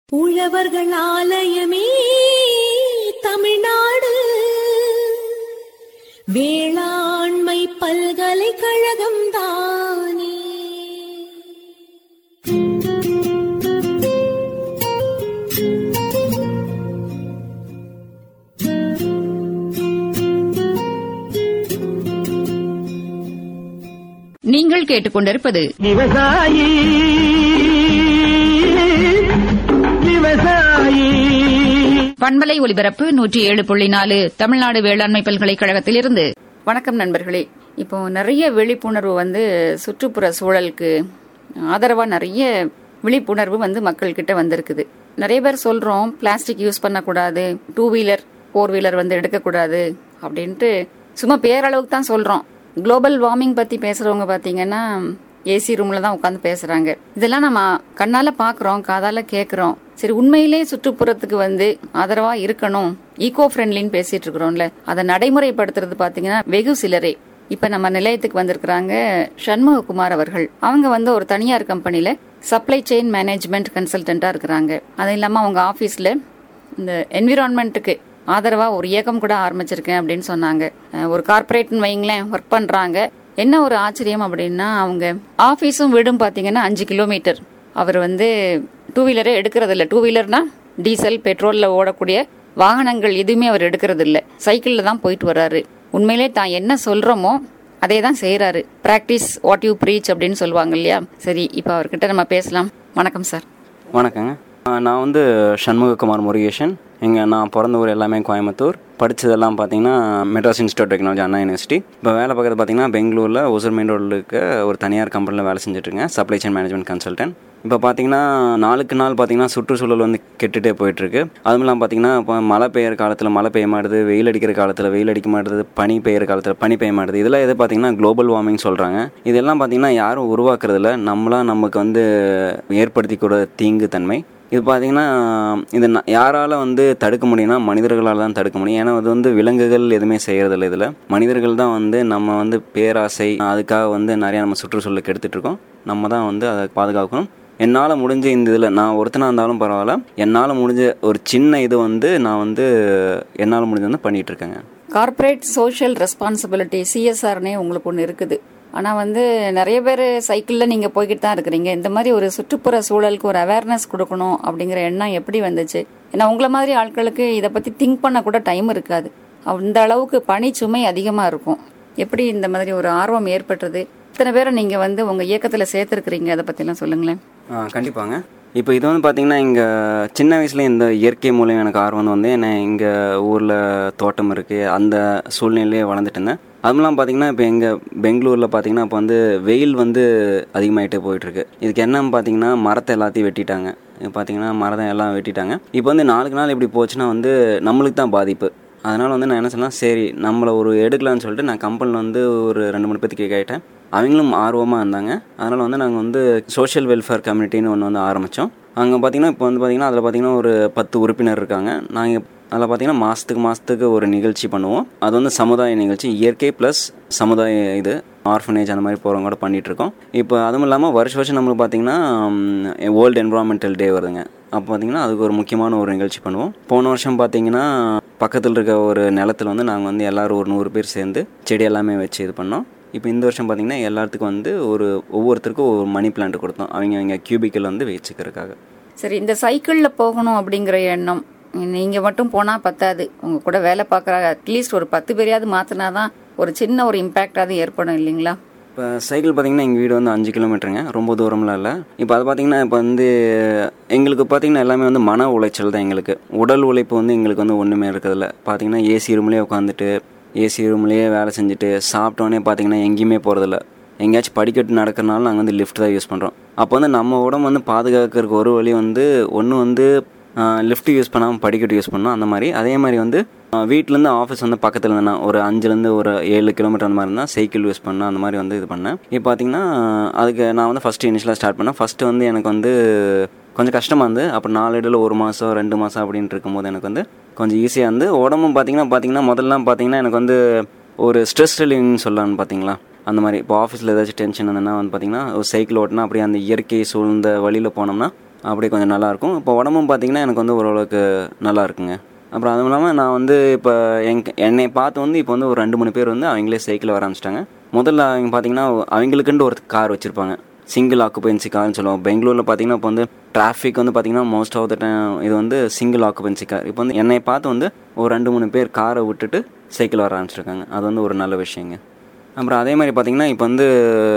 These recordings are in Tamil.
உழவர்கள் ஆலயமே தமிழ்நாடு வேளாண்மை பல்கலைக்கழகம் தானே நீங்கள் கேட்டுக்கொண்டிருப்பது விவசாயி விவசாயி பண்பலை ஒலிபரப்பு நூற்றி ஏழு புள்ளி நாலு தமிழ்நாடு வேளாண்மை பல்கலைக்கழகத்திலிருந்து வணக்கம் நண்பர்களே இப்போ நிறைய விழிப்புணர்வு வந்து சுற்றுப்புற சூழலுக்கு ஆதரவா நிறைய விழிப்புணர்வு வந்து மக்கள் கிட்ட வந்திருக்குது நிறைய பேர் சொல்றோம் பிளாஸ்டிக் யூஸ் பண்ணக்கூடாது டூ வீலர் ஃபோர் வீலர் வந்து எடுக்கக்கூடாது அப்படின்ட்டு சும்மா பேரளவுக்கு தான் சொல்றோம் குளோபல் வார்மிங் பத்தி பேசுறவங்க பாத்தீங்கன்னா ஏசி ரூம்ல தான் உட்காந்து பேசுறாங்க இதெல்லாம் நம்ம கண்ணால பாக்குறோம் காதால கேக்குறோம் சரி உண்மையிலே சுற்றுப்புறத்துக்கு வந்து ஆதரவா இருக்கணும் ஈகோ ஃப்ரெண்ட்லின்னு பேசிட்டு இருக்கிறோம்ல அதை நடைமுறைப்படுத்துறது பாத்தீங்கன்னா வெகு சிலரே இப்ப நம்ம நிலையத்துக்கு வந்திருக்கிறாங்க சண்முககுமார் அவர்கள் அவங்க வந்து ஒரு தனியார் கம்பெனில சப்ளை செயின் மேனேஜ்மெண்ட் கன்சல்டன்டா இருக்கிறாங்க அது இல்லாம அவங்க ஆபீஸ்ல இந்த என்விரான்மெண்ட்டுக்கு ஆதரவா ஒரு இயக்கம் கூட ஆரம்பிச்சிருக்கேன் அப்படின்னு சொன்னாங்க அஹ் ஒரு கார்ப்பரேட்னு வைங்களேன் ஒர்க் பண்றாங்க என்ன ஒரு ஆச்சரியம் அப்படின்னா அவங்க ஆபீஸும் வீடும் பாத்தீங்கன்னா அஞ்சு கிலோமீட்டர் அவர் வந்து டூ வீலரே எடுக்கிறது இல்ல டூ வீலர்னா டீசல் பெட்ரோல்ல ஓடக்கூடிய வாகனங்கள் எதுவுமே அவர் எடுக்கிறது இல்ல சைக்கிள்ல தான் போயிட்டு வர்றாரு உண்மையிலே தான் என்ன சொல்றோமோ அதே தான் செய்யறாரு பிராக்டிஸ் வாட் யூ ப்ரீச் அப்படின்னு சொல்லுவாங்க இல்லையா சரி இப்போ அவர்கிட்ட நம்ம பேசலாம் வணக்கம் சார் வணக்கங்க ஆ, நான் வந்து சண்முககுமார் முருகேஷன் இங்கே நான் பிறந்த ஊர் எல்லாமே கோயம்புத்தூர் படித்ததெல்லாம் பார்த்தீங்கன்னா Madras institute technology Anna university இப்போ வேலை பார்க்குறது பார்த்தீங்கன்னா பெங்களூரில் ஒசூர் மெயின் ரோடில் இருக்க ஒரு தனியார் கம்பெனியில் வேலை செஞ்சுட்ருக்கேன் சப்ளை செயின் மேனேஜ்மெண்ட் கன்சல்டன்ட் இப்போ பார்த்தீங்கன்னா நாளுக்கு நாள் பார்த்தீங்கன்னா சுற்றுச்சூழல் வந்து கெட்டுட்டே போயிட்டுருக்கு அதுவும் இல்லாமல் பார்த்தீங்கன்னா இப்போ மழை பெய்யுற காலத்தில் மழை பெய்ய மாட்டுது வெயில் அடிக்கிற காலத்தில் வெயில் அடிக்க மாட்டுது பனி பெய்யுற காலத்தில் பனி பெய்ய மாட்டுது இதெல்லாம் எது பார்த்தீங்கன்னா குளோபல் வார்மிங் சொல்கிறாங்க இதெல்லாம் பார்த்தீங்கன்னா யாரும் உருவாக்குறதில்ல நம்மளா நமக்கு வந்து ஏற்படுத்திக்கூட தீங்கு தன்மை இது பார்த்தீங்கன்னா இது ந- யாரால வந்து தடுக்க முடியும்னா மனிதர்களால் தான் தடுக்க முடியும் ஏன்னா அது வந்து விலங்குகள் எதுவுமே செய்யறதில்ல இதில் மனிதர்கள் தான் வந்து நம்ம வந்து பேராசை அதுக்காக வந்து நிறையா நம்ம சுற்றுச்சூழலுக்கு எடுத்துட்டு இருக்கோம் நம்ம தான் வந்து அதை பாதுகாக்கணும் என்னால் முடிஞ்ச இந்த இதில் நான் ஒருத்தனாக இருந்தாலும் பரவாயில்ல என்னால் முடிஞ்ச ஒரு சின்ன இது வந்து நான் வந்து என்னால் முடிஞ்சது வந்து பண்ணிட்டு இருக்கேங்க கார்ப்பரேட் சோஷியல் ரெஸ்பான்சிபிலிட்டி சிஎஸ்ஆர்னே உங்களுக்கு ஒன்று இருக்குது ஆனால் வந்து நிறைய பேர் சைக்கிளில் நீங்கள் போய்கிட்டு தான் இருக்கிறீங்க இந்த மாதிரி ஒரு சுற்றுப்புற சூழலுக்கு ஒரு அவேர்னஸ் கொடுக்கணும் அப்படிங்கிற எண்ணம் எப்படி வந்துச்சு ஏன்னா உங்களை மாதிரி ஆட்களுக்கு இதை பற்றி திங்க் பண்ண கூட டைம் இருக்காது அந்த அளவுக்கு பணி சுமை அதிகமாக இருக்கும் எப்படி இந்த மாதிரி ஒரு ஆர்வம் ஏற்பட்டது இத்தனை பேரை நீங்கள் வந்து உங்கள் இயக்கத்தில் சேர்த்துருக்கிறீங்க அதை பற்றிலாம் சொல்லுங்களேன் ஆ கண்டிப்பாங்க இப்போ இது வந்து பார்த்தீங்கன்னா இங்கே சின்ன வயசுல இந்த இயற்கை மூலம் எனக்கு ஆர்வம் வந்து என்ன இங்கே ஊரில் தோட்டம் இருக்குது அந்த சூழ்நிலையே வளர்ந்துட்டு இருந்தேன் அதுலாம் பார்த்தீங்கன்னா இப்போ எங்கள் பெங்களூரில் பார்த்தீங்கன்னா இப்போ வந்து வெயில் வந்து அதிகமாகிட்டே போயிட்டுருக்கு இதுக்கு என்னன்னு பார்த்தீங்கன்னா மரத்தை எல்லாத்தையும் வெட்டிட்டாங்க இப்போ பார்த்தீங்கன்னா மரத்தை எல்லாம் வெட்டிட்டாங்க இப்போ வந்து நாளுக்கு நாள் இப்படி போச்சுன்னா வந்து நம்மளுக்கு தான் பாதிப்பு அதனால் வந்து நான் என்ன சொன்னேன் சரி நம்மளை ஒரு எடுக்கலாம்னு சொல்லிட்டு நான் கம்பெனியில் வந்து ஒரு ரெண்டு மூணு பேத்துக்கு கேட்டேன் அவங்களும் ஆர்வமாக இருந்தாங்க அதனால் வந்து நாங்கள் வந்து சோஷியல் வெல்ஃபேர் கம்யூனிட்டின்னு ஒன்று வந்து ஆரம்பித்தோம் அங்கே பார்த்தீங்கன்னா இப்போ வந்து பார்த்தீங்கன்னா அதில் பார்த்தீங்கன்னா ஒரு பத்து உறுப்பினர் இருக்காங்க நாங்கள் அதில் பார்த்தீங்கன்னா மாதத்துக்கு மாதத்துக்கு ஒரு நிகழ்ச்சி பண்ணுவோம் அது வந்து சமுதாய நிகழ்ச்சி இயற்கை ப்ளஸ் சமுதாய இது ஆர்ஃபனேஜ் அந்த மாதிரி போகிறவங்க கூட பண்ணிட்டு இருக்கோம் இப்போ அதுவும் இல்லாமல் வருஷ வருஷம் நம்மளுக்கு பார்த்தீங்கன்னா வேர்ல்டு என்வரான்மெண்டல் டே வருதுங்க அப்போ பார்த்தீங்கன்னா அதுக்கு ஒரு முக்கியமான ஒரு நிகழ்ச்சி பண்ணுவோம் போன வருஷம் பார்த்தீங்கன்னா பக்கத்தில் இருக்க ஒரு நிலத்துல வந்து நாங்கள் வந்து எல்லாரும் ஒரு நூறு பேர் சேர்ந்து செடி எல்லாமே வச்சு இது பண்ணோம் இப்போ இந்த வருஷம் பார்த்தீங்கன்னா எல்லாத்துக்கும் வந்து ஒரு ஒவ்வொருத்தருக்கும் ஒரு மணி பிளான்ட் கொடுத்தோம் அவங்க அவங்க கியூபிக்கல் வந்து வச்சுக்கிறதுக்காக சரி இந்த சைக்கிளில் போகணும் அப்படிங்கிற எண்ணம் நீங்கள் மட்டும் போனால் பத்தாது உங்கள் கூட வேலை பார்க்குற அட்லீஸ்ட் ஒரு பத்து பேரையாவது மாற்றினா தான் ஒரு சின்ன ஒரு இம்பேக்டாவது ஏற்படும் இல்லைங்களா இப்போ சைக்கிள் பார்த்தீங்கன்னா எங்கள் வீடு வந்து அஞ்சு கிலோமீட்டருங்க ரொம்ப தூரம்லாம் இல்லை இப்போ அது பார்த்தீங்கன்னா இப்போ வந்து எங்களுக்கு பார்த்தீங்கன்னா எல்லாமே வந்து மன உளைச்சல் தான் எங்களுக்கு உடல் உழைப்பு வந்து எங்களுக்கு வந்து ஒன்றுமே இருக்கிறதில்ல பார்த்தீங்கன்னா ஏசி ரூம்லேயே உட்காந்துட்டு ஏசி ரூம்லேயே வேலை செஞ்சுட்டு சாப்பிட்டோன்னே பார்த்தீங்கன்னா எங்கேயுமே போகிறதில்ல எங்கேயாச்சும் படிக்கட்டு நடக்கிறனால நாங்கள் வந்து லிஃப்ட் தான் யூஸ் பண்ணுறோம் அப்போ வந்து நம்ம உடம்பு வந்து பாதுகாக்கிறதுக்கு ஒரு வழி வந்து ஒன்று வந்து லிஃப்ட் யூஸ் பண்ணாமல் படிக்கட்டு யூஸ் பண்ணோம் அந்த மாதிரி அதே மாதிரி வந்து ஆஹ் வீட்டிலேருந்து ஆஃபீஸ் வந்து பக்கத்தில் இருந்தேன்னா ஒரு அஞ்சுலேருந்து ஒரு ஏழு கிலோமீட்டர் அந்த மாதிரி இருந்தால் சைக்கிள் யூஸ் பண்ணேன் அந்த மாதிரி வந்து இது பண்ணேன் இப்போ பார்த்தீங்கன்னா அதுக்கு நான் வந்து ஃபஸ்ட்டு இனிஷியலாக ஸ்டார்ட் பண்ணேன் ஃபஸ்ட்டு வந்து எனக்கு வந்து கொஞ்சம் கஷ்டமாக இருந்து அப்புறம் நாலு இடையில ஒரு மாதம் ரெண்டு மாதம் அப்படின்ட்டு இருக்கும்போது எனக்கு வந்து கொஞ்சம் ஈஸியாக இருந்து உடம்பும் பார்த்தீங்கன்னா பார்த்தீங்கன்னா முதல்லாம் பார்த்தீங்கன்னா எனக்கு வந்து ஒரு ஸ்ட்ரெஸ் ரிலீவிங்னு சொல்லலாம்னு பார்த்தீங்களா அந்த மாதிரி இப்போ ஆஃபீஸில் ஏதாச்சும் டென்ஷன் இருந்ததுன்னா வந்து பார்த்தீங்கன்னா ஒரு சைக்கிள் ஓட்டினா அப்படியே அந்த இயற்கை சூழ்ந்த வழியில் போனோம்னா அப்படியே கொஞ்சம் நல்லாயிருக்கும் இப்போ உடம்பும் பார்த்தீங்கன்னா எனக்கு வந்து ஓரளவுக்கு நல்லா இருக்குங்க அப்புறம் அதுவும் இல்லாமல் நான் வந்து இப்போ என் என்னை பார்த்து வந்து இப்போ வந்து ஒரு ரெண்டு மூணு பேர் வந்து அவங்களே சைக்கிள் வர ஆரம்பிச்சிட்டாங்க முதல்ல அவங்க பார்த்தீங்கன்னா அவங்களுக்குன்ட்டு ஒரு கார் வச்சுருப்பாங்க சிங்கிள் ஆக்குபென்சி கார்னு சொல்லுவோம் பெங்களூரில் பார்த்தீங்கன்னா இப்போ வந்து டிராஃபிக் வந்து பார்த்தீங்கன்னா மோஸ்ட் ஆஃப் த டைம் இது வந்து சிங்கிள் ஆக்குபென்சி கார் இப்போ வந்து என்னை பார்த்து வந்து ஒரு ரெண்டு மூணு பேர் காரை விட்டுட்டு சைக்கிள் வர ஆரம்பிச்சிருக்காங்க அது வந்து ஒரு நல்ல விஷயங்க அப்புறம் அதே மாதிரி பார்த்தீங்கன்னா இப்போ வந்து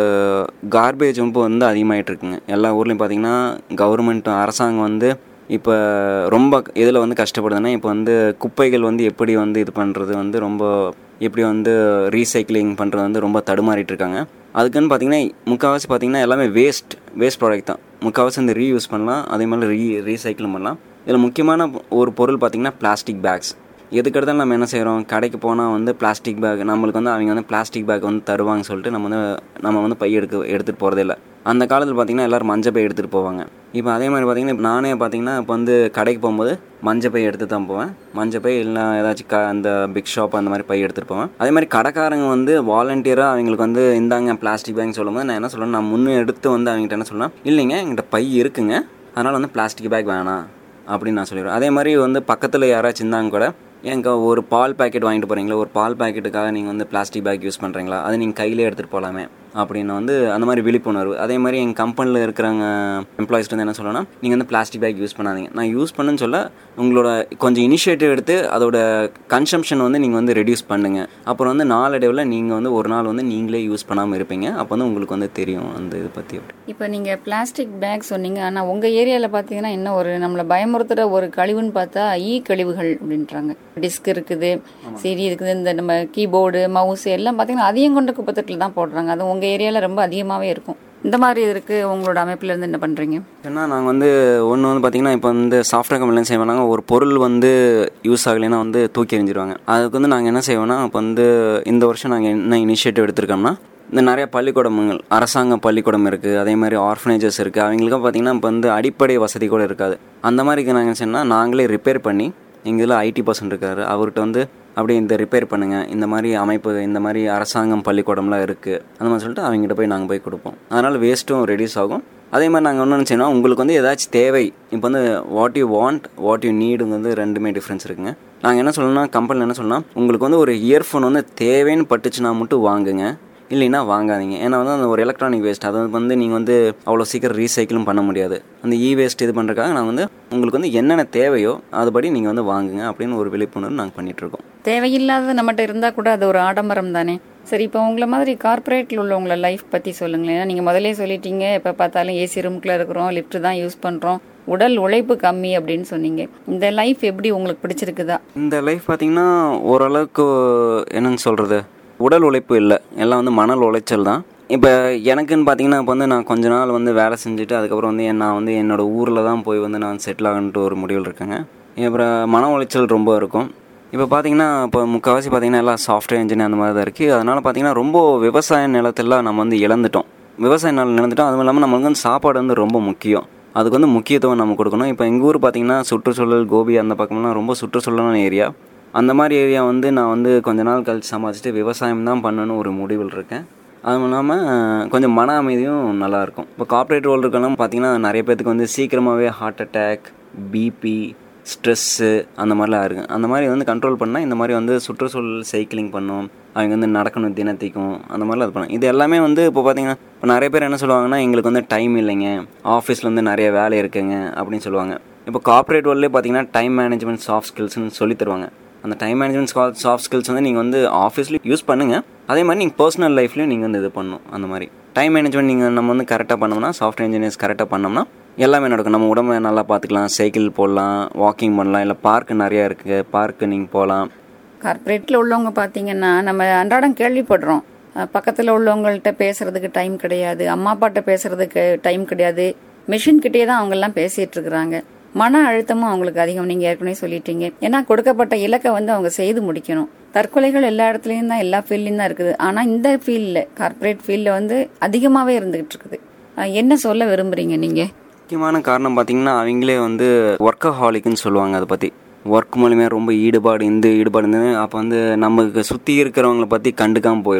கார்பேஜ் இப்போ வந்து அதிகமாகிட்டு இருக்குங்க எல்லா ஊர்லேயும் பார்த்தீங்கன்னா கவர்மெண்ட் அரசாங்கம் வந்து இப்போ ரொம்ப இதில் வந்து கஷ்டப்படுதுன்னா இப்போ வந்து குப்பைகள் வந்து எப்படி வந்து இது பண்ணுறது வந்து ரொம்ப எப்படி வந்து ரீசைக்ளிங் பண்ணுறது வந்து ரொம்ப தடுமாறிட்டு இருக்காங்க அதுக்குன்னு பார்த்தீங்கன்னா முக்கால்வாசி பார்த்தீங்கன்னா எல்லாமே வேஸ்ட் வேஸ்ட் ப்ராடக்ட் தான் முக்கால்வாசி வந்து ரீயூஸ் பண்ணலாம் அதே மாதிரி ரீ ரீசைக்கிள் பண்ணலாம் இதில் முக்கியமான ஒரு பொருள் பார்த்தீங்கன்னா பிளாஸ்டிக் பேக்ஸ் எதுக்கெடுத்தாலும் நம்ம என்ன செய்கிறோம் கடைக்கு போனால் வந்து பிளாஸ்டிக் பேக் நம்மளுக்கு வந்து அவங்க வந்து பிளாஸ்டிக் பேக் வந்து தருவாங்க சொல்லிட்டு நம்ம வந்து நம்ம வந்து பை எடுக்க எடுத்துகிட்டு போகிறதே இல்லை அந்த காலத்தில் பார்த்திங்கன்னா எல்லோரும் மஞ்சள் பை எடுத்துகிட்டு போவாங்க இப்போ அதே மாதிரி பார்த்திங்கன்னா இப்போ நானே பார்த்திங்கன்னா இப்போ வந்து கடைக்கு போகும்போது மஞ்சள் பை எடுத்து தான் போவேன் மஞ்சள் பை இல்லை ஏதாச்சும் க அந்த பிக் ஷாப் அந்த மாதிரி பை எடுத்துகிட்டு போவேன் அதே மாதிரி கடைக்காரங்க வந்து வாலண்டியராக அவங்களுக்கு வந்து இந்தாங்க பிளாஸ்டிக் பேக் சொல்லும்போது நான் என்ன சொல்லுவேன் நான் முன்னே எடுத்து வந்து அவங்ககிட்ட என்ன சொல்லுவேன் இல்லைங்க எங்கிட்ட பை இருக்குங்க அதனால் வந்து பிளாஸ்டிக் பேக் வேணாம் அப்படின்னு நான் சொல்லிடுவேன் அதே மாதிரி வந்து பக்கத்தில் யாராச்சும் இருந்தாங்க கூட ஏங்க ஒரு பால் பாக்கெட் வாங்கிட்டு போகிறீங்களா ஒரு பால் பாக்கெட்டுக்காக நீங்கள் வந்து பிளாஸ்டிக் பேக் யூஸ் பண்ணுறீங்களா அதை நீங்கள் கையிலே எடுத்துகிட்டு போகலாமே அப்படின்னு வந்து அந்த மாதிரி விழிப்புணர்வு அதே மாதிரி எங்கள் கம்பெனியில் இருக்கிறவங்க எம்ப்ளாயிஸ் வந்து என்ன சொல்லணும்னா நீங்கள் வந்து பிளாஸ்டிக் பேக் யூஸ் பண்ணாதீங்க நான் யூஸ் பண்ணுன்னு சொல்ல உங்களோட கொஞ்சம் இனிஷியேட்டிவ் எடுத்து அதோட கன்சம்ஷன் வந்து நீங்கள் வந்து ரெடியூஸ் பண்ணுங்கள் அப்புறம் வந்து நாளடைவில் நீங்கள் வந்து ஒரு நாள் வந்து நீங்களே யூஸ் பண்ணாமல் இருப்பீங்க அப்போ வந்து உங்களுக்கு வந்து தெரியும் அந்த இதை பற்றி அப்படி இப்போ நீங்கள் பிளாஸ்டிக் பேக் சொன்னீங்க ஆனால் உங்கள் ஏரியாவில் பார்த்தீங்கன்னா என்ன ஒரு நம்மளை பயமுறுத்துகிற ஒரு கழிவுன்னு பார்த்தா ஈ கழிவுகள் அப்படின்றாங்க டிஸ்க் இருக்குது சரி இருக்குது இந்த நம்ம கீபோர்டு மவுஸ் எல்லாம் பார்த்தீங்கன்னா அதையும் கொண்ட குப்பத்தட்டில் தான் போடுறாங்க அது உங்கள் ஏரியாவில் ரொம்ப அதிகமாகவே இருக்கும் இந்த மாதிரி இருக்கு உங்களோட அமைப்புல இருந்து என்ன பண்ணுறீங்க ஏன்னா நாங்கள் வந்து ஒன்று வந்து பார்த்தீங்கன்னா இப்போ வந்து சாஃப்ட்வேர் கம்பெனிலாம் செய்வாங்க ஒரு பொருள் வந்து யூஸ் ஆகலைன்னா வந்து தூக்கி எறிஞ்சிருவாங்க அதுக்கு வந்து நாங்கள் என்ன செய்வோம்னா இப்போ வந்து இந்த வருஷம் நாங்கள் என்ன இனிஷியேட்டிவ் எடுத்திருக்கோம்னா இந்த நிறைய பள்ளிக்கூடங்கள் அரசாங்க பள்ளிக்கூடம் இருக்குது அதே மாதிரி ஆர்ஃபனேஜஸ் இருக்குது அவங்களுக்கும் பார்த்தீங்கன்னா இப்போ வந்து அடிப்படை வசதி கூட இருக்காது அந்த மாதிரி நாங்கள் சொன்னால் நாங்களே ரிப்பேர் பண்ணி எங்கள் இதில் ஐடி பர்சன் இருக்காரு அவர்கிட்ட வந்து அப்படியே இந்த ரிப்பேர் பண்ணுங்கள் இந்த மாதிரி அமைப்பு இந்த மாதிரி அரசாங்கம் பள்ளிக்கூடம்லாம் இருக்குது அந்த மாதிரி சொல்லிட்டு அவங்ககிட்ட போய் நாங்கள் போய் கொடுப்போம் அதனால் வேஸ்ட்டும் ரெடியூஸ் ஆகும் அதே மாதிரி நாங்கள் ஒன்று நினச்சோன்னா உங்களுக்கு வந்து ஏதாச்சும் தேவை இப்போ வந்து what you want what you நீடுங்க வந்து ரெண்டுமே டிஃப்ரென்ஸ் இருக்குங்க நாங்கள் என்ன சொல்லணும்னா கம்பெனியில் என்ன சொல்லணும்னா உங்களுக்கு வந்து ஒரு இயர்ஃபோன் வந்து தேவைன்னு பட்டுச்சுன்னா மட்டும் வாங்குங்க இல்லைன்னா வாங்காதீங்க ஏன்னா வந்து அந்த ஒரு எலக்ட்ரானிக் வேஸ்ட் அதை வந்து நீங்கள் வந்து அவ்வளோ சீக்கிரம் ரீசைக்கிளும் பண்ண முடியாது அந்த இ வேஸ்ட் இது பண்ணுறதுக்காக நான் வந்து உங்களுக்கு வந்து என்னென்ன தேவையோ அதுபடி நீங்கள் வந்து வாங்குங்க அப்படின்னு ஒரு விழிப்புணர்வு நாங்கள் பண்ணிகிட்ருக்கோம் தேவையில்லாதது நம்மகிட்ட இருந்தால் கூட அது ஒரு ஆடம்பரம் தானே சரி இப்போ உங்களை மாதிரி கார்ப்பரேட்டில் உள்ளவங்கள லைஃப் பற்றி சொல்லுங்களேன் ஏன்னா நீங்கள் முதலே சொல்லிட்டீங்க எப்போ பார்த்தாலும் ஏசி ரூம்குள்ளே இருக்கிறோம் லிஃப்ட் தான் யூஸ் பண்ணுறோம் உடல் உழைப்பு கம்மி அப்படின்னு சொன்னீங்க இந்த லைஃப் எப்படி உங்களுக்கு பிடிச்சிருக்குதா இந்த லைஃப் பார்த்தீங்கன்னா ஓரளவுக்கு என்னன்னு சொல்கிறது உடல் உழைப்பு இல்லை எல்லாம் வந்து மணல் உளைச்சல் தான் இப்போ எனக்குன்னு பார்த்தீங்கன்னா இப்போ வந்து நான் கொஞ்ச நாள் வந்து வேலை செஞ்சுட்டு அதுக்கப்புறம் வந்து நான் வந்து என்னோடய ஊரில் தான் போய் வந்து நான் செட்டில் ஆகணுன்ட்டு ஒரு முடிவில் இருக்கேங்க அப்புறம் மன உளைச்சல் ரொம்ப இருக்கும் இப்போ பார்த்தீங்கன்னா இப்போ முக்கால்வாசி பார்த்தீங்கன்னா எல்லாம் சாஃப்ட்வேர் இன்ஜினியர் அந்த மாதிரி தான் இருக்குது அதனால் பார்த்தீங்கன்னா ரொம்ப விவசாய நிலத்தெல்லாம் நம்ம வந்து இழந்துட்டோம் விவசாய நிலம் இழந்துட்டோம் அதுவும் இல்லாமல் நம்மளுக்கு வந்து சாப்பாடு வந்து ரொம்ப முக்கியம் அதுக்கு வந்து முக்கியத்துவம் நம்ம கொடுக்கணும் இப்போ எங்கள் ஊர் பார்த்தீங்கன்னா சுற்றுச்சூழல் கோபி அந்த பக்கம்லாம் ரொம்ப சுற்றுச்சூழலான ஏரியா அந்த மாதிரி ஏரியா வந்து நான் வந்து கொஞ்ச நாள் கழிச்சு சமாளிச்சுட்டு விவசாயம் தான் பண்ணணும்னு ஒரு முடிவில் இருக்கேன் அதுவும் இல்லாமல் கொஞ்சம் மன அமைதியும் நல்லாயிருக்கும் இப்போ கார்ப்பரேட் ரோல் இருக்கலாம் பார்த்தீங்கன்னா நிறைய பேத்துக்கு வந்து சீக்கிரமாகவே ஹார்ட் அட்டாக் பிபி ஸ்ட்ரெஸ்ஸு அந்த மாதிரிலாம் இருக்குது அந்த மாதிரி வந்து கண்ட்ரோல் பண்ணால் இந்த மாதிரி வந்து சுற்றுச்சூழல் சைக்கிளிங் பண்ணும் அவங்க வந்து நடக்கணும் தினத்திக்கும் அந்த மாதிரிலாம் இது பண்ணணும் இது எல்லாமே வந்து இப்போ பார்த்தீங்கன்னா இப்போ நிறைய பேர் என்ன சொல்லுவாங்கன்னா எங்களுக்கு வந்து டைம் இல்லைங்க ஆஃபீஸில் வந்து நிறைய வேலை இருக்குங்க அப்படின்னு சொல்லுவாங்க இப்போ கார்ப்பரேட் வேர்ல்ட்லேயே பார்த்தீங்கன்னா டைம் மேனேஜ்மெண்ட் சாஃப்ட் ஸ்கில்ஸ்னு சொல்லி தருவாங்க அந்த டைம் மேனேஜ்மெண்ட் சாஃப்ட் ஸ்கில்ஸ் வந்து நீங்கள் வந்து ஆஃபீஸ்லேயும் யூஸ் பண்ணுங்கள் அதே மாதிரி நீங்கள் பர்சனல் லைஃப்லையும் நீங்கள் வந்து இது பண்ணணும் அந்த மாதிரி டைம் மேனேஜ்மெண்ட் நீங்கள் நம்ம வந்து கரெக்டாக பண்ணோம்னா சாஃப்ட்வேர் இன்ஜினியர்ஸ் கரெக்டாக பண்ணோம்னா எல்லாமே நடக்கும் நம்ம உடம்பை நல்லா பார்த்துக்கலாம் சைக்கிள் போடலாம் வாக்கிங் பண்ணலாம் இல்லை பார்க்கு நிறையா இருக்குது பார்க்கு நீங்கள் போகலாம் கார்ப்பரேட்டில் உள்ளவங்க பார்த்தீங்கன்னா நம்ம அன்றாடம் கேள்விப்படுறோம் பக்கத்தில் உள்ளவங்கள்ட்ட பேசுறதுக்கு டைம் கிடையாது அம்மா அப்பாட்ட பேசுறதுக்கு டைம் கிடையாது மிஷின் கிட்டே தான் அவங்கெல்லாம் பேசிட்டு இருக்கிறாங்க மன அழுத்தமும் அவங்களுக்கு அதிகம் நீங்க ஏற்கனவே சொல்லிட்டீங்க ஏன்னா கொடுக்கப்பட்ட இலக்கை வந்து அவங்க செய்து முடிக்கணும் தற்கொலைகள் எல்லா இடத்துலயும் தான் எல்லா ஃபீல்ட்லையும் தான் இருக்குது ஆனா இந்த ஃபீல்டில் கார்ப்பரேட் ஃபீல்டில் வந்து அதிகமாகவே இருந்துகிட்டு இருக்குது அஹ் என்ன சொல்ல விரும்புறீங்க நீங்க முக்கியமான காரணம் பார்த்தீங்கன்னா அவங்களே வந்து ஒர்க்கஹாலிக்னு சொல்லுவாங்க அதை பற்றி ஒர்க் மூலியமாக ரொம்ப ஈடுபாடு இந்த ஈடுபாடு இருந்தது அப்போ வந்து நமக்கு சுற்றி இருக்கிறவங்கள பற்றி கண்டுக்காமல் போயிடுவோம்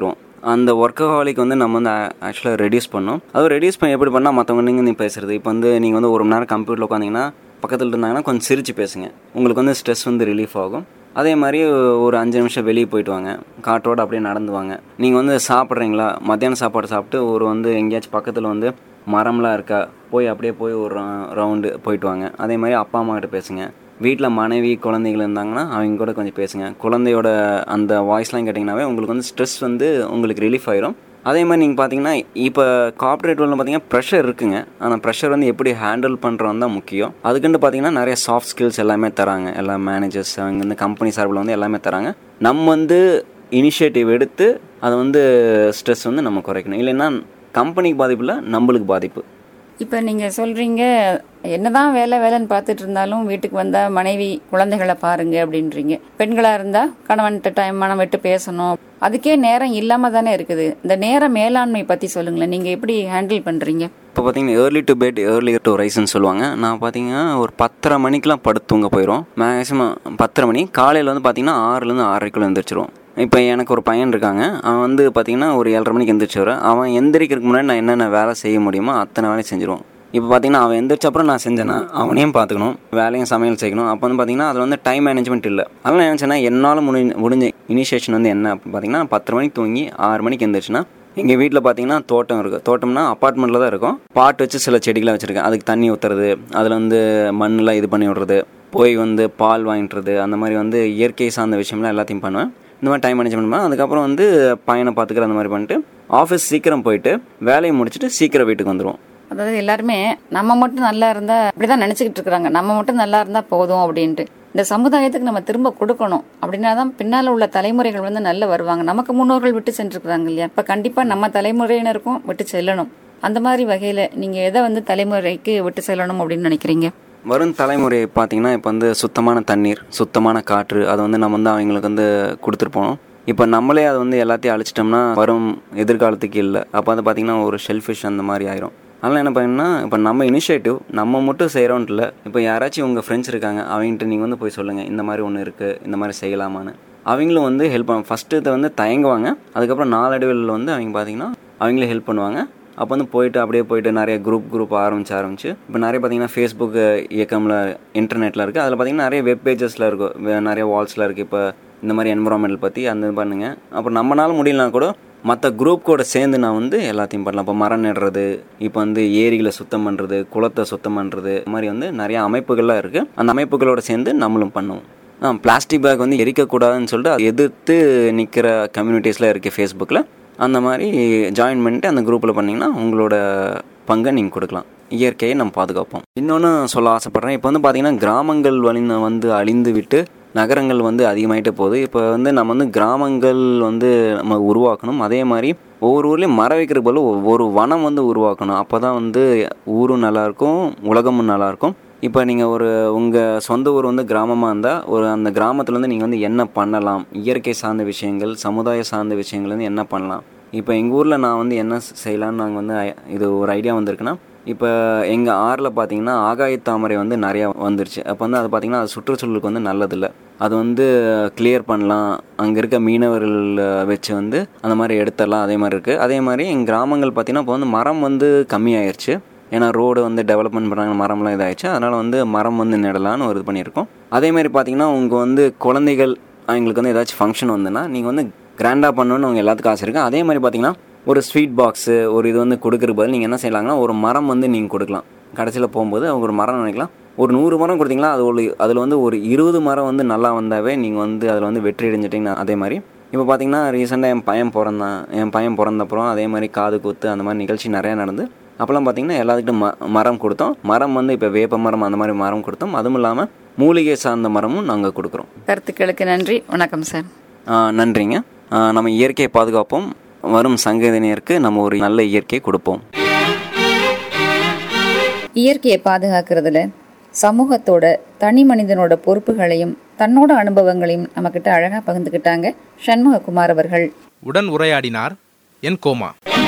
அந்த ஒர்க்கஹாலிக் வந்து நம்ம வந்து ஆக்சுவலாக ரெடியூஸ் பண்ணோம் அதுவும் ரெடியூஸ் பண்ணி எப்படி பண்ணால் மற்றவங்க நீங்கள் நீ பேசுறது இப்போ வந்து நீங்கள் வந்து ஒரு மணி நேரம் கம்ப்யூட்டரில் உட்காந்திங்கன்னா பக்கத்தில் இருந்தாங்கன்னா கொஞ்சம் சிரித்து பேசுங்க உங்களுக்கு வந்து ஸ்ட்ரெஸ் வந்து ரிலீஃப் ஆகும் அதே மாதிரி ஒரு அஞ்சு நிமிஷம் வெளியே போயிட்டு வாங்க காற்றோடு அப்படியே நடந்து வாங்க நீங்கள் வந்து சாப்பிட்றீங்களா மத்தியானம் சாப்பாடு சாப்பிட்டு ஒரு வந்து எங்கேயாச்சும் பக்கத்தில் வந்து மரம்லாம் இருக்கா போய் அப்படியே போய் ஒரு ரவுண்டு போயிட்டு வாங்க அதே மாதிரி அப்பா அம்மா கிட்ட பேசுங்க வீட்டில் மனைவி குழந்தைகள் இருந்தாங்கன்னா அவங்க கூட கொஞ்சம் பேசுங்க குழந்தையோட அந்த வாய்ஸ்லாம் கேட்டிங்கனாவே உங்களுக்கு வந்து ஸ்ட்ரெஸ் வந்து உங்களுக்கு ரிலீஃப் ஆயிரும் அதே மாதிரி நீங்கள் பார்த்தீங்கன்னா இப்போ கார்ப்பரேட் வேர்ல்டில் பார்த்தீங்கன்னா ப்ரெஷர் இருக்குங்க ஆனால் ப்ரெஷர் வந்து எப்படி ஹேண்டில் பண்ணுறோம் தான் முக்கியம் அதுக்குன்னு பார்த்தீங்கன்னா நிறைய சாஃப்ட் ஸ்கில்ஸ் எல்லாமே தராங்க எல்லா மேனேஜர்ஸ் அவங்க வந்து கம்பெனி சார்பில் வந்து எல்லாமே தராங்க நம்ம வந்து இனிஷியேட்டிவ் எடுத்து அதை வந்து ஸ்ட்ரெஸ் வந்து நம்ம குறைக்கணும் இல்லைன்னா கம்பெனிக்கு பாதிப்பு இல்லை நம்மளுக்கு பாதிப்பு இப்போ நீங்கள் சொல்கிறீங்க என்னதான் வேலை வேலைன்னு பார்த்துட்டு இருந்தாலும் வீட்டுக்கு வந்தால் மனைவி குழந்தைகளை பாருங்க அப்படின்றீங்க பெண்களாக இருந்தால் கணவன்கிட்ட டைம் மனம் விட்டு பேசணும் அதுக்கே நேரம் இல்லாமல் தானே இருக்குது இந்த நேர மேலாண்மை பற்றி சொல்லுங்களேன் நீங்கள் எப்படி ஹேண்டில் பண்ணுறீங்க இப்போ பார்த்தீங்கன்னா early to bed early to ரைஸ்ன்னு சொல்லுவாங்க நான் பார்த்தீங்கன்னா ஒரு பத்தரை மணிக்கெலாம் படுத்து தூங்க போயிடும் மேக்ஸிமம் பத்தரை மணி காலையில் வந்து பார்த்தீங்கன்னா ஆறுலேருந்து ஆறரைக்குள்ளே எழுந்திரிச்சிருவோம் இப்போ எனக்கு ஒரு பையன் இருக்காங்க அவன் வந்து பார்த்தீங்கன்னா ஒரு ஏழரை மணிக்கு எந்திரிச்சு அவன் எந்திரிக்கிறதுக்கு முன்னாடி நான் என்னென்ன வேலை செய்ய முடியுமோ அத்தனை வேலையும் செஞ்சிருவோம் இப்போ பார்த்தீங்கன்னா அவன் எந்திரிச்ச அப்புறம் நான் செஞ்சேன்னா அவனையும் பார்த்துக்கணும் வேலையும் சமையல் செய்யணும் அப்போ வந்து பார்த்தீங்கன்னா அதில் வந்து டைம் மேனேஜ்மெண்ட் இல்லை அதனால் நினச்சேன்னா என்னால் முடி முடிஞ்ச இனிஷியேஷன் வந்து என்ன அப்படின்னு பார்த்தீங்கன்னா பத்தரை மணிக்கு தூங்கி ஆறு மணிக்கு எந்திரிச்சுன்னா எங்கள் வீட்டில் பார்த்தீங்கன்னா தோட்டம் இருக்குது தோட்டம்னா அப்பார்ட்மெண்ட்டில் தான் இருக்கும் பாட்டு வச்சு சில செடிகளை வச்சுருக்கேன் அதுக்கு தண்ணி ஊற்றுறது அதில் வந்து மண்ணெலாம் இது பண்ணி விட்றது போய் வந்து பால் வாங்கிட்டுறது அந்த மாதிரி வந்து இயற்கை சார்ந்த விஷயம்லாம் எல்லாத்தையும் பண்ணுவேன் இந்த மாதிரி டைம் மேனேஜ்மெண்ட் பண்ணுவேன் அதுக்கப்புறம் வந்து பையனை பார்த்துக்கிற அந்த மாதிரி பண்ணிட்டு ஆஃபீஸ் சீக்கிரம் போயிட்டு வேலையை முடிச்சுட்டு சீக்கிரம் வீட்டுக்கு வந்துடுவோம் அதாவது எல்லாருமே நம்ம மட்டும் நல்லா இருந்தா அப்படிதான் நினைச்சுக்கிட்டு இருக்கிறாங்க நம்ம மட்டும் நல்லா இருந்தா போதும் அப்படின்ட்டு இந்த சமுதாயத்துக்கு நம்ம திரும்ப கொடுக்கணும் அப்படின்னா தான் பின்னால உள்ள தலைமுறைகள் வந்து நல்லா வருவாங்க நமக்கு முன்னோர்கள் விட்டு சென்றிருக்கிறாங்க இல்லையா இப்ப கண்டிப்பா நம்ம தலைமுறையினருக்கும் விட்டு செல்லணும் அந்த மாதிரி வகையில நீங்க எதை வந்து தலைமுறைக்கு விட்டு செல்லணும் அப்படின்னு நினைக்கிறீங்க வரும் தலைமுறை பார்த்தீங்கன்னா இப்போ வந்து சுத்தமான தண்ணீர் சுத்தமான காற்று அதை வந்து நம்ம வந்து அவங்களுக்கு வந்து கொடுத்துட்டு போனோம் இப்போ நம்மளே அதை வந்து எல்லாத்தையும் அழிச்சிட்டோம்னா வரும் எதிர்காலத்துக்கு இல்லை அப்போ வந்து பார்த்தீங்கன்னா ஒரு ஷெல்ஃபிஷ் அந்த மாதிரி ஆயிரும் அதனால் என்ன பண்ணணும்னா இப்போ நம்ம இனிஷியேட்டிவ் நம்ம மட்டும் செய்கிறோன்ட்டு இல்லை இப்போ யாராச்சும் உங்கள் ஃப்ரெண்ட்ஸ் இருக்காங்க அவங்ககிட்ட நீங்கள் வந்து போய் சொல்லுங்கள் இந்த மாதிரி ஒன்று இருக்குது இந்த மாதிரி செய்யலாமான்னு அவங்களும் வந்து ஹெல்ப் பண்ண ஃபஸ்ட்டு இதை வந்து தயங்குவாங்க அதுக்கப்புறம் நாளடைவில் வந்து அவங்க பார்த்தீங்கன்னா அவங்களே ஹெல்ப் பண்ணுவாங்க அப்போ வந்து போயிட்டு அப்படியே போயிட்டு நிறைய குரூப் குரூப் ஆரம்பிச்சு ஆரம்பிச்சு இப்போ நிறைய பார்த்தீங்கன்னா ஃபேஸ்புக் இயக்கமில் இன்டர்நெட்டில் இருக்குது அதில் பார்த்தீங்கன்னா நிறைய வெப் பேஜஸில் இருக்கும் வே- நிறைய வால்ஸில் இருக்குது இப்போ இந்த மாதிரி என்விரான்மெண்டல் பற்றி அந்த இது பண்ணுங்க அப்புறம் நம்மளால முடியலனா கூட மற்ற குரூப் கூட சேர்ந்து நான் வந்து எல்லாத்தையும் பண்ணலாம் இப்போ மரம் நடுறது இப்போ வந்து ஏரிகளை சுத்தம் பண்ணுறது குளத்தை சுத்தம் பண்ணுறது இந்த மாதிரி வந்து நிறைய அமைப்புகள்லாம் இருக்குது அந்த அமைப்புகளோட சேர்ந்து நம்மளும் பண்ணுவோம் ஆ பிளாஸ்டிக் பேக் வந்து எரிக்கக்கூடாதுன்னு சொல்லிட்டு அதை எதிர்த்து நிற்கிற கம்யூனிட்டிஸ்லாம் இருக்குது ஃபேஸ்புக்கில் அந்த மாதிரி ஜாயின் பண்ணிட்டு அந்த குரூப்பில் பண்ணிங்கன்னா உங்களோட பங்கை நீங்கள் கொடுக்கலாம் இயற்கையை நம்ம பாதுகாப்போம் இன்னொன்று சொல்ல ஆசைப்பட்றேன் இப்போ வந்து பார்த்தீங்கன்னா கிராமங்கள் வழி வந்து அழிந்து விட்டு நகரங்கள் வந்து அதிகமாயிட்டே போகுது இப்போ வந்து நம்ம வந்து கிராமங்கள் வந்து நம்ம உருவாக்கணும் அதே மாதிரி ஒவ்வொரு ஊர்லேயும் மரம் வைக்கிறதுக்கு பதிலா ஒரு வனம் வந்து உருவாக்கணும் அப்போ தான் வந்து ஊரும் நல்லாயிருக்கும் உலகமும் நல்லாயிருக்கும் இப்போ நீங்கள் ஒரு உங்கள் சொந்த ஊர் வந்து கிராமமாக இருந்தால் ஒரு அந்த கிராமத்தில் வந்து நீங்கள் வந்து என்ன பண்ணலாம் இயற்கை சார்ந்த விஷயங்கள் சமுதாய சார்ந்த விஷயங்கள் வந்து என்ன பண்ணலாம் இப்போ எங்கள் ஊரில் நான் வந்து என்ன செய்யலாம்னு நாங்கள் வந்து ஐ- இது ஒரு ஐடியா வந்திருக்குன்னா இப்போ எங்கள் ஆறில் பார்த்தீங்கன்னா ஆகாய தாமரை வந்து நிறையா வந்துருச்சு அப்போ வந்து அது பார்த்தீங்கன்னா அது சுற்றுச்சூழலுக்கு வந்து நல்லதில்லை அது வந்து கிளியர் பண்ணலாம் அங்கே இருக்க மீனவர்கள் வச்சு வந்து அந்த மாதிரி எடுத்துடலாம் அதே மாதிரி இருக்குது அதே மாதிரி எங்கள் கிராமங்கள் பார்த்தீங்கன்னா இப்போ வந்து மரம் வந்து கம்மியாயிருச்சு ஏன்னா ரோடு வந்து டெவலப்மெண்ட் பண்ணுறாங்க மரம்லாம் இதாகிடுச்சு அதனால் வந்து மரம் வந்து நடலான்னு ஒரு இது பண்ணியிருக்கோம் அதே மாதிரி பார்த்தீங்கன்னா உங்கள் வந்து குழந்தைகள் அவங்களுக்கு வந்து ஏதாச்சும் ஃபங்க்ஷன் வந்துன்னா நீங்கள் வந்து கிராண்டாக பண்ணணும்னு அவங்க எல்லாத்துக்கும் ஆசை இருக்குது அதே மாதிரி பார்த்தீங்கன்னா ஒரு ஸ்வீட் பாக்ஸு ஒரு இது வந்து கொடுக்குற பதில் நீங்கள் என்ன செய்யலாங்கன்னா ஒரு மரம் வந்து நீங்கள் கொடுக்கலாம் கடைசியில் போகும்போது அவங்க ஒரு மரம் நினைக்கலாம் ஒரு நூறு மரம் கொடுத்தீங்களா அது ஒரு அதில் வந்து ஒரு இருபது மரம் வந்து நல்லா வந்தாவே நீங்கள் வந்து அதில் வந்து வெற்றி அடைஞ்சிட்டிங்கன்னா அதே மாதிரி இப்போ பார்த்தீங்கன்னா ரீசெண்டாக என் பையன் பிறந்தான் என் பையன் பிறந்தப்புறம் அதே மாதிரி காது குத்து அந்த மாதிரி நிகழ்ச்சி நிறையா நடந்து அப்போல்லாம் பார்த்தீங்கன்னா எல்லாத்துக்கிட்டும் ம மரம் கொடுத்தோம் மரம் வந்து இப்போ வேப்ப மரம் அந்த மாதிரி மரம் கொடுத்தோம் அதுவும் இல்லாமல் மூலிகை சார்ந்த மரமும் நாங்கள் கொடுக்குறோம் கருத்துக்களுக்கு நன்றி வணக்கம் சார் ஆ, நன்றிங்க ஆ, நம்ம இயற்கையை பாதுகாப்போம் வரும் சங்கதியினருக்கு நம்ம ஒரு நல்ல இயற்கையை கொடுப்போம் இயற்கையை பாதுகாக்கிறதுல சமூகத்தோட தனி மனிதனோட பொறுப்புகளையும் தன்னோட அனுபவங்களையும் நம்மக்கிட்ட அழகா பகிர்ந்துக்கிட்டாங்க சண்முககுமார் அவர்கள் உடன் உரையாடினார் என் கோமா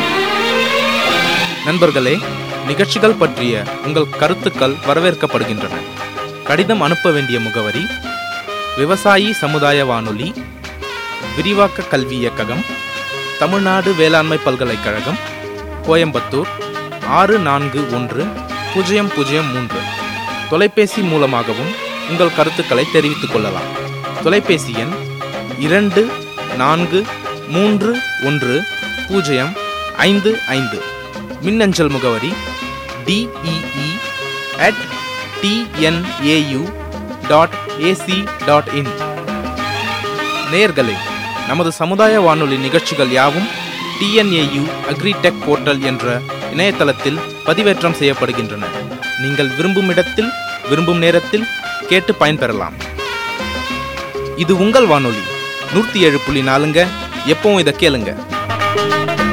நண்பர்களே நிகழ்ச்சிகள் பற்றிய உங்கள் கருத்துக்கள் வரவேற்கப்படுகின்றன கடிதம் அனுப்ப வேண்டிய முகவரி விவசாயி சமுதாய வானொலி விரிவாக்க கல்வி இயக்ககம் தமிழ்நாடு வேளாண்மை பல்கலைக்கழகம் கோயம்புத்தூர் ஆறு நான்கு ஒன்று பூஜ்ஜியம் பூஜ்ஜியம் மூன்று தொலைபேசி மூலமாகவும் உங்கள் கருத்துக்களை தெரிவித்துக் கொள்ளலாம் தொலைபேசி எண் இரண்டு நான்கு மூன்று ஒன்று பூஜ்ஜியம் ஐந்து ஐந்து மின்னஞ்சல் முகவரி T E E at T N A U dot A C dot in நேயர்களே நமது சமுதாய வானொலி நிகழ்ச்சிகள் யாவும் டிஎன்ஏயு அக்ரிடெக் போர்ட்டல் என்ற இணையதளத்தில் பதிவேற்றம் செய்யப்படுகின்றன நீங்கள் விரும்பும் இடத்தில் விரும்பும் நேரத்தில் கேட்டு பயன்பெறலாம் இது உங்கள் வானொலி நூற்றி ஏழு புள்ளி நாலுங்க எப்பவும் இதை கேளுங்க